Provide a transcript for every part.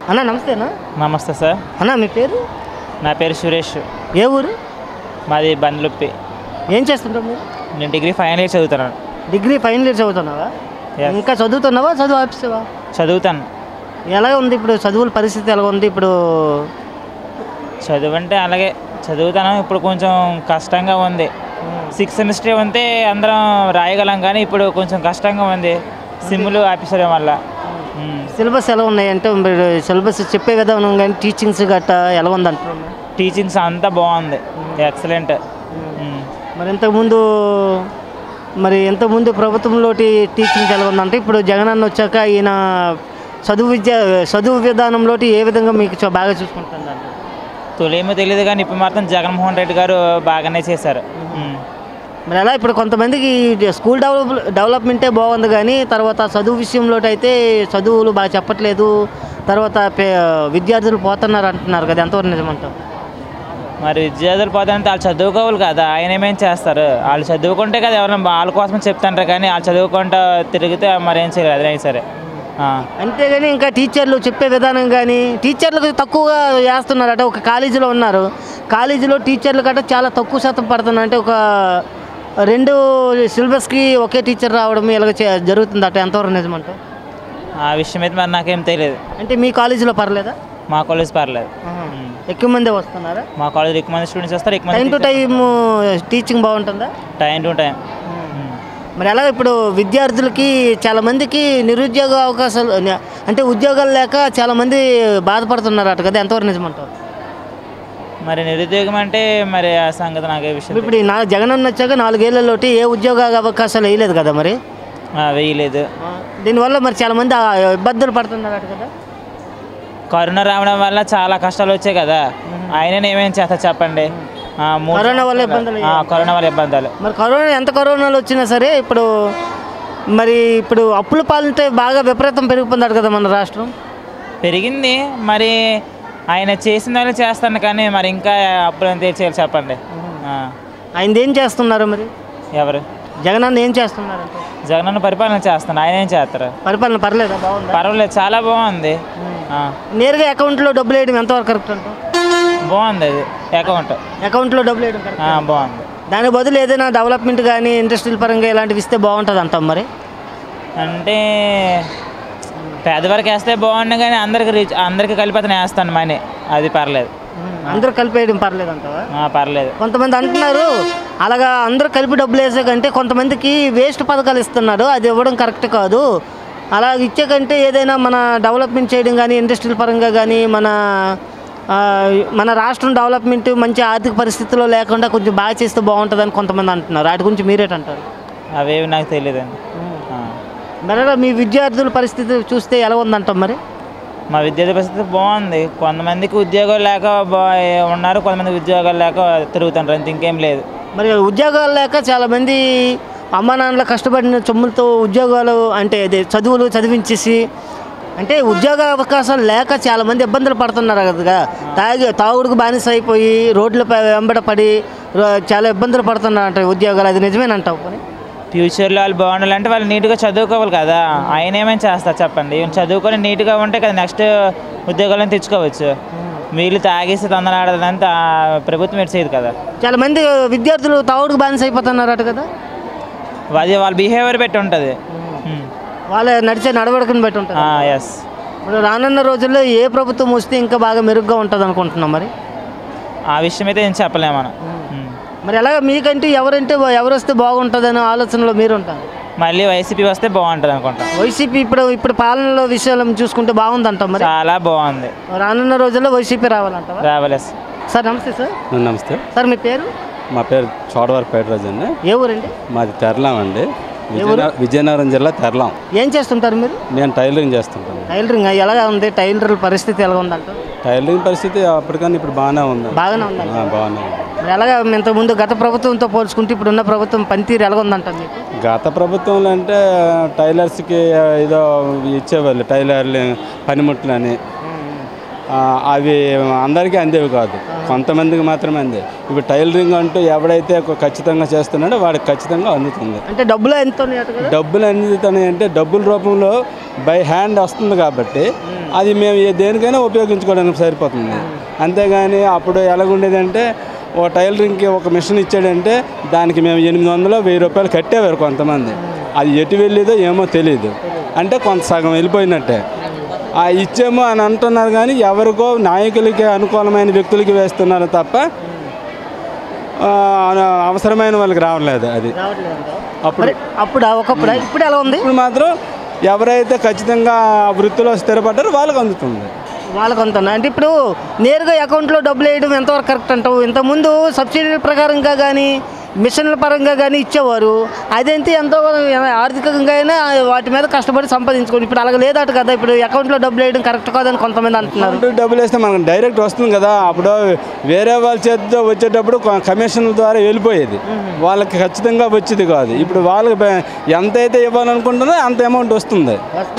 అన్న నమస్తేనా నమస్తే సార్ అన్న మీ పేరు నా పేరు సురేష్ ఏ ఊరు మాది బండ్లుప్పి ఏం చేస్తుంటావు మీరు నేను డిగ్రీ ఫైనల్ ఇయర్ చదువుతున్నాను డిగ్రీ ఫైనల్ ఇయర్ చదువుతున్నావా Yes. ఇంకా చదువుతున్నావా చదువు ఆపిస్తావా చదువుతాను ఎలా ఉంది ఇప్పుడు చదువుల పరిస్థితి ఎలా ఉంది ఇప్పుడు చదువు అంటే అలాగే చదువుతాను ఇప్పుడు కొంచెం కష్టంగా ఉంది సిక్స్ సెమిస్టర్ ఉంటే అందరం రాయగలం కానీ ఇప్పుడు కొంచెం కష్టంగా ఉంది సిమ్ములు ఆఫీసర్ వల్ల మ్మ్. సిలబస్ ఎలా ఉన్నాయి అంటే మీరు సిలబస్ చెప్పే విధానం కానీ టీచింగ్స్ గట్టా ఎలా ఉంది అంటున్నాను టీచింగ్స్ అంతా బాగుంది ఎక్సలెంట్ మ్మ్. మరి ఇంతకుముందు మరి ఇంతకుముందు ప్రభుత్వంలోటి టీచింగ్ ఎలా ఉందంటే ఇప్పుడు జగన్ అన్న వచ్చాక ఈయన చదువు విద్య చదువు విధానంలోటి ఏ విధంగా మీకు చ- బాగా చూసుకుంటుంది అంటే తొలేమో తెలియదు కానీ ఇప్పుడు మాత్రం జగన్మోహన్ రెడ్డి గారు బాగానే చేశారు మ్మ్. మరి అలా ఇప్పుడు కొంతమందికి స్కూల్ డెవలప్ డెవలప్మెంటే బాగుంది కానీ తర్వాత చదువు విషయంలో అయితే చదువులు బాగా చెప్పట్లేదు తర్వాత పే- విద్యార్థులు పోతున్నారు అంటున్నారు కదా ఎంతవరకు నిజమంటావు మరి విద్యార్థులు పోతానంటే వాళ్ళు చదువుకోవాలి కదా ఆయన ఏమేం చేస్తారు వాళ్ళు చదువుకుంటే కదా ఎవరైనా వాళ్ళ కోసం చెప్తాంటారు కానీ వాళ్ళు చదువుకుంటా తిరిగితే మరి ఏం చేయలేదు అదైనా సరే ఆ. అంతేగాని ఇంకా టీచర్లు చెప్పే విధానం కానీ టీచర్లకు తక్కువగా వేస్తున్నారు అంటే ఒక కాలేజీలో ఉన్నారు కాలేజీలో టీచర్లు గట్రా చాలా తక్కువ శాతం పడుతున్నారు అంటే ఒక రెండు సిలబస్కి ఒకే టీచర్ రావడం ఇలాగ చే- జరుగుతుంది అట ఎంతవరకు నిజమంటావు ఆ విషయం అయితే మరి నాకేం తెలియదు అంటే మీ కాలేజీలో పర్లేదా మా కాలేజ్ పర్లేదు ఎక్కువ మందే వస్తున్నారా మా కాలేజ్ ఎక్కువ మంది స్టూడెంట్స్ వస్తారు ఎక్కువ టైం మంది టు టైం టీచింగ్ బాగుంటుందా టైం టు టైం మరి ఎలా ఇప్పుడు విద్యార్థులకి చాలా మందికి నిరుద్యోగ అవకాశాలు న- అంటే ఉద్యోగాలు లేక చాలా మంది బాధపడుతున్నారు అట కదా ఎంతవరకు నిజమంటారు మరి నిరుద్యోగం అంటే మరి ఆ సంగతి నాకే విషయం ఇప్పుడు ఈ నా జగనన్న వచ్చాక నాలుగేళ్లలోటి ఏ ఉద్యోగ అవకాశాలు వేయలేదు కదా మరి ఆ, వేయలేదు దీనివల్ల మరి చాలా మంది ఆ ఇబ్బందులు పడుతున్నారు అట కదా కరోనా రావడం వల్ల చాలా కష్టాలు వచ్చాయి కదా ఆయన ఏమేం చేస్తా చెప్పండి ఆ, మూడు కరోనా వల్ల సంవత్సరాలు- ఇబ్బందులు ఆ, కరోనా వల్ల ఇబ్బందులు మరి కరోనా ఎంత కరోనాలు వచ్చినా సరే ఇప్పుడు మరి ఇప్పుడు అప్పుల పాలంటే బాగా విపరీతం పెరిగిపోతున్నాడు కదా మన రాష్ట్రం పెరిగింది మరి ఆయన చేసిన వాళ్ళు చేస్తాను కానీ మరి ఇంకా అప్పులు ఎంత చేయాలి చెప్పండి ఆ, ఆయన ఏం చేస్తున్నారు మరి ఎవరు జగనన్న ఏం చేస్తున్నారంటే జగనన్న పరిపాలన చేస్తాను ఆయన ఏం చేస్తారు పరిపాలన పర్లేదా బాగుందా పర్వాలేదు చాలా బాగుంది ఆ, నేరుగా అకౌంట్లో డబ్బులు వేయడం ఎంతవరకు కరెక్ట్ అంటావు బాగుంది అది అకౌంట్ అకౌంట్లో డబ్బులు వేయడం కరెక్ట్ ఆ, బాగుంది దాని బదులు ఏదైనా డెవలప్మెంట్ కానీ ఇండస్ట్రియల్ పరంగా ఇలాంటివి ఇస్తే బాగుంటుంది అంటాం మరి అంటే పేదవారికి వేస్తే బాగుండు కానీ అందరికి రీచ్ అందరికి కలిపి అతను వేస్తాను మనీ అది పర్లేదు అందరూ కలిపేయడం పర్లేదు అంటావా ఆ, పర్లేదు కొంతమంది అంటున్నారు అలాగా అందరూ కలిపి డబ్బులు వేసే కంటే కొంతమందికి వేస్ట్ పథకాలు ఇస్తున్నారు అది ఇవ్వడం కరెక్ట్ కాదు అలా ఇచ్చే కంటే ఏదైనా మన డెవలప్మెంట్ చేయడం కానీ ఇండస్ట్రియల్ పరంగా కానీ మన ఆ, మన రాష్ట్రం డెవలప్మెంట్ మంచి ఆర్థిక పరిస్థితుల్లో లేకుండా కొంచెం బాగా చేస్తే బాగుంటుందని కొంతమంది అంటున్నారు వాటి గురించి మీరేటంటారు అవేవి నాకు తెలియదండి ఆ. మరి అలా మీ విద్యార్థుల పరిస్థితి చూస్తే ఎలా ఉందంటాం మరి మా విద్యార్థి పరిస్థితి బాగుంది కొంతమందికి ఉద్యోగాలు లేక బా ఉన్నారు కొంతమంది ఉద్యోగాలు లేక తిరుగుతుంటారు అంత ఇంకేం లేదు మరి ఉద్యోగాలు లేక చాలామంది అమ్మా నాన్నల కష్టపడిన సొమ్ములతో ఉద్యోగాలు అంటే అదే చదువులు చదివించేసి అంటే ఉద్యోగ అవకాశాలు లేక చాలామంది ఇబ్బందులు పడుతున్నారు కదా తాగి తాగుడుకు బానిస అయిపోయి రోడ్లపై వెంబడ పడి రో- చాలా ఇబ్బందులు పడుతున్నారు అంటే ఉద్యోగాలు అది నిజమేనంటావు పోనీ? ఫ్యూచర్లో వాళ్ళు బాగుండాలంటే వాళ్ళు నీట్గా చదువుకోవాలి కదా ఆయన ఏమేమి చేస్తారు చెప్పండి ఈయన చదువుకొని నీట్గా ఉంటే కదా నెక్స్ట్ ఉద్యోగాలను తెచ్చుకోవచ్చు వీళ్ళు తాగేసి తొందరలాడదంతా ప్రభుత్వం ఎటు చేయదు కదా చాలా మంది విద్యార్థులు తాగుడుకు బానిస అయిపోతున్నారు అట కదా అది వాళ్ళ బిహేవియర్ పెట్టి ఉంటుంది వాళ్ళ నడిచే నడవడికను బట్టి ఉంటుంది ఎస్ ఇప్పుడు రానున్న రోజుల్లో ఏ ప్రభుత్వం వస్తే ఇంకా బాగా మెరుగ్గా ఉంటుంది అనుకుంటున్నాం మరి ఆ విషయం అయితే ఏం చెప్పలేము మనం ఉమ్. మరి ఎలాగ మీకంటే ఎవరంటే ఎవరు వస్తే బాగుంటుందనే ఆలోచనలో మీరు ఉంటారు మళ్ళీ వైసీపీ వస్తే బాగుంటుంది అనుకుంటా వైసీపీ ఇప్పుడు ఇప్పుడు పాలనలో విషయాలు చూసుకుంటే బాగుందంటాం మరి చాలా బాగుంది రానున్న రోజుల్లో వైసీపీ రావాలంటావా ట్రావెలర్స్ సార్ నమస్తే సార్ నమస్తే సార్ మీ పేరు మా పేరు చోడవరపు పేటరాజు అండి ఏ ఊరండి మాది తెరలాం అండి విజయనగరం విజయనగరం జిల్లా తెరలాం ఏం చేస్తుంటారు మీరు నేను టైలరింగ్ చేస్తుంటాను టైలరింగ్ ఎలా ఉంది టైలర్ పరిస్థితి ఎలా ఉందంట టైలరింగ్ పరిస్థితి అప్పటికన్నా ఇప్పుడు బాగానే ఉంది బాగానే ఉందండి ఆ, బాగానే ఉంది మరి ఎలాగ ఇంతకుముందు గత ప్రభుత్వంతో పోల్చుకుంటే ఇప్పుడున్న ప్రభుత్వం పనితీరు ఎలా ఉందంట మీకు గత ప్రభుత్వంలో అంటే టైలర్స్కి ఏదో ఇచ్చేవాళ్ళు టైలర్లు పనిముట్లు అని ఆ, అవి అందరికీ అందేవి కాదు కొంతమందికి మాత్రమే అందే ఇప్పుడు టైలరింగ్ అంటూ ఎవడైతే ఒక ఖచ్చితంగా చేస్తున్నాడో వాడికి ఖచ్చితంగా అందుతుంది అంటే డబ్బులు ఎంత ఉన్నాయట కదా డబ్బులు అందుతున్నాయి అంటే డబ్బుల రూపంలో బై హ్యాండ్ వస్తుంది కాబట్టి అది మేము ఏ- దేనికైనా ఉపయోగించుకోవడానికి సరిపోతుంది అంతేగాని అప్పుడు ఎలాగుండేదంటే ఓ టైలరింగ్కి ఒక మిషన్ ఇచ్చాడంటే దానికి మేము ఎనిమిది వందలు వెయ్యి రూపాయలు కట్టేవారు కొంతమంది అది ఎటు వెళ్ళేదో ఏమో తెలియదు అంటే కొంత సగం వెళ్ళిపోయినట్టే ఆ ఇచ్చేమో అని అంటున్నారు కానీ ఎవరికో నాయకులకి అనుకూలమైన వ్యక్తులకి వేస్తున్నారు తప్ప ఆ, అవసరమైన వాళ్ళకి రావట్లేదు అది అప్పుడు మరి అప్పుడు ఒకప్పుడు ఇప్పుడు ఎలా ఉంది ఇప్పుడు మాత్రం ఎవరైతే ఖచ్చితంగా ఆ వృత్తిలో స్థిరపడ్డారో వాళ్ళకి అందుతుంది వాళ్ళకు అంత అంటే ఇప్పుడు నేరుగా అకౌంట్లో డబ్బులు వేయడం ఎంతవరకు కరెక్ట్ అంటావు ఇంతకుముందు సబ్సిడీల ప్రకారంగా కానీ మిషన్ల పరంగా కానీ ఇచ్చేవారు అదేంటి ఎంతో ఆర్థికంగా అయినా వాటి మీద కష్టపడి సంపాదించుకోండి ఇప్పుడు అలాగ లేదట కదా ఇప్పుడు అకౌంట్లో డబ్బులు వేయడం కరెక్ట్ కాదని కొంతమంది అంటున్నారు అకౌంట్ డబ్బులు వేస్తే మనకు డైరెక్ట్ వస్తుంది కదా అప్పుడు వేరే వాళ్ళ చేతితో వచ్చేటప్పుడు కొ- కమిషన్ ద్వారా వెళ్ళిపోయేది వాళ్ళకి ఖచ్చితంగా వచ్చేది కాదు ఇప్పుడు వాళ్ళకి బె- ఎంత అయితే ఇవ్వాలనుకుంటున్నారో అంత అమౌంట్ వస్తుంది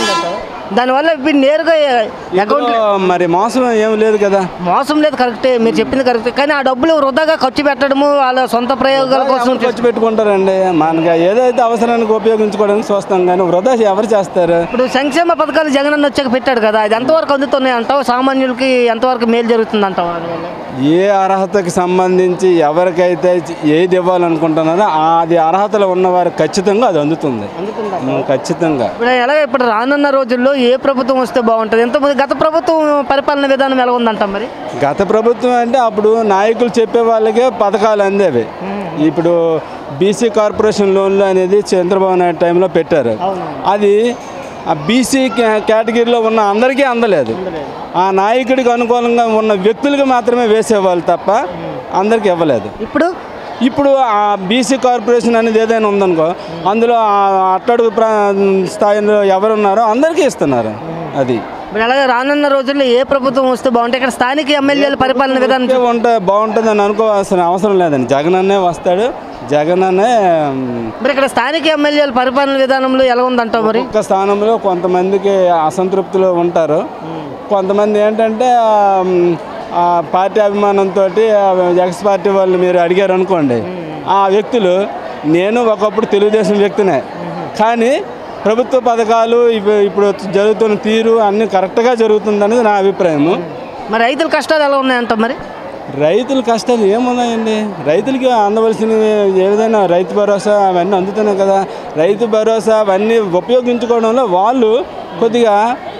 దానివల్ల ఇప్పుడు నేరుగా అకౌంట్ ఇప్పుడు మరి మోసం ఏం లేదు కదా మోసం లేదు కరెక్టే మీరు చెప్పింది కరెక్టే కానీ ఆ డబ్బులు వృధాగా ఖర్చు పెట్టడము వాళ్ళ సొంత ప్రయోగాల కోసం ఎవరు ఖర్చు పెట్టుకుంటారండి మనకి ఏదైతే అవసరానికి ఉపయోగించుకోవడానికి చూస్తాం కానీ వృధా ఎవరు చేస్తారు ఇప్పుడు సంక్షేమ పథకాలు జగన్ అన్న వచ్చాక పెట్టాడు కదా అది ఎంతవరకు అందుతున్నాయి అంటావు సామాన్యులకి ఎంతవరకు మేలు జరుగుతుంది అంటావు దానివల్ల ఏ అర్హతకి సంబంధించి ఎవరికైతే ఏది ఇవ్వాలనుకుంటున్నారో అది అర్హతలు ఉన్నవారు ఖచ్చితంగా అది అందుతుంది ఉమ్, ఖచ్చితంగా ఇప్పుడు ఎలాగ ఇప్పుడు రానున్న రోజుల్లో ఏ ప్రభుత్వం వస్తే బాగుంటుంది ఎంతమంది గత ప్రభుత్వం పరిపాలన విధానం ఎలా ఉందంటాం మరి గత ప్రభుత్వం అంటే అప్పుడు నాయకులు చెప్పే వాళ్ళకే పథకాలు అందేవి ఇప్పుడు బీసీ కార్పొరేషన్ లోన్లు అనేది చంద్రబాబు నాయుడు టైంలో పెట్టారు అది ఆ బీసీ కేటగిరీలో ఉన్న అందరికీ అందలేదు ఆ నాయకుడికి అనుకూలంగా ఉన్న వ్యక్తులకు మాత్రమే వేసేవాళ్ళు తప్ప అందరికీ ఇవ్వలేదు ఇప్పుడు ఇప్పుడు ఆ బీసీ కార్పొరేషన్ అనేది ఏదైనా ఉందనుకో అందులో ఆ అట్టడుగు ప్రా స్థాయిలో ఎవరున్నారో అందరికీ ఇస్తున్నారు అది ఇప్పుడు అలాగే రానున్న రోజుల్లో ఏ ప్రభుత్వం వస్తే బాగుంటుంది ఇక్కడ స్థానిక ఎమ్మెల్యేల పరిపాలన విధానం ఉంటే ఉంటే బాగుంటుంది అని అనుకోవాల్సిన అవసరం లేదండి జగన్ అన్నే వస్తాడు జగన్ అన్నే ఉమ్, మరి ఇక్కడ స్థానిక ఎమ్మెల్యేల పరిపాలన విధానంలో ఎలా ఉందంటావు మరి ఒక్క స్థానంలో కొంతమందికి అసంతృప్తులు ఉంటారు కొంతమంది ఏంటంటే ఆ, ఉమ్, ఆ పార్టీ అభిమానంతో ఎక్స్ పార్టీ వాళ్ళు మీరు అడిగారు అనుకోండి ఆ వ్యక్తులు నేను ఒకప్పుడు తెలుగుదేశం వ్యక్తినే కానీ ప్రభుత్వ పథకాలు ఇవి- ఇప్పుడు జరుగుతున్న తీరు అన్నీ కరెక్ట్గా జరుగుతుందనేది నా అభిప్రాయము మరి రైతుల కష్టాలు ఎలా ఉన్నాయంటావు మరి రైతుల కష్టాలు ఏమున్నాయండి రైతులకి అందవలసినవి ఏ విధంగా రైతు భరోసా అవన్నీ అందుతున్నాయి కదా రైతు భరోసా అవన్నీ ఉపయోగించుకోవడంలో వాళ్ళు కొద్దిగా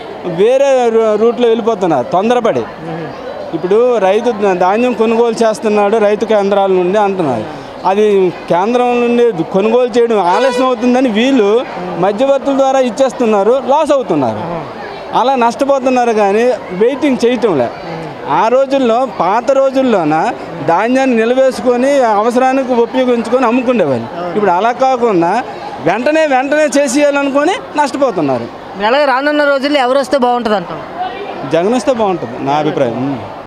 వేరే రూ- రూట్లో వెళ్ళిపోతున్నారు తొందరపడి ఇప్పుడు రైతు ధాన్యం కొనుగోలు చేస్తున్నాడు రైతు కేంద్రాల నుండి అంటున్నారు అది కేంద్రం నుండి కొనుగోలు చేయడం ఆలస్యం అవుతుందని వీళ్ళు మధ్యవర్తుల ద్వారా ఇచ్చేస్తున్నారు లాస్ అవుతున్నారు అలా నష్టపోతున్నారు కానీ వెయిటింగ్ చేయటంలే ఆ రోజుల్లో పాత రోజుల్లోన ధాన్యాన్ని నిలవేసుకొని అవసరానికి ఉపయోగించుకొని అమ్ముకునేవాళ్ళు ఇప్పుడు అలా కాకుండా వెంటనే వెంటనే చేసేయాలనుకొని నష్టపోతున్నారు మరి అలాగే రానున్న రోజుల్లో ఎవరు వస్తే బాగుంటుంది అంటావు జగన్ వస్తే బాగుంటుంది నా అభిప్రాయం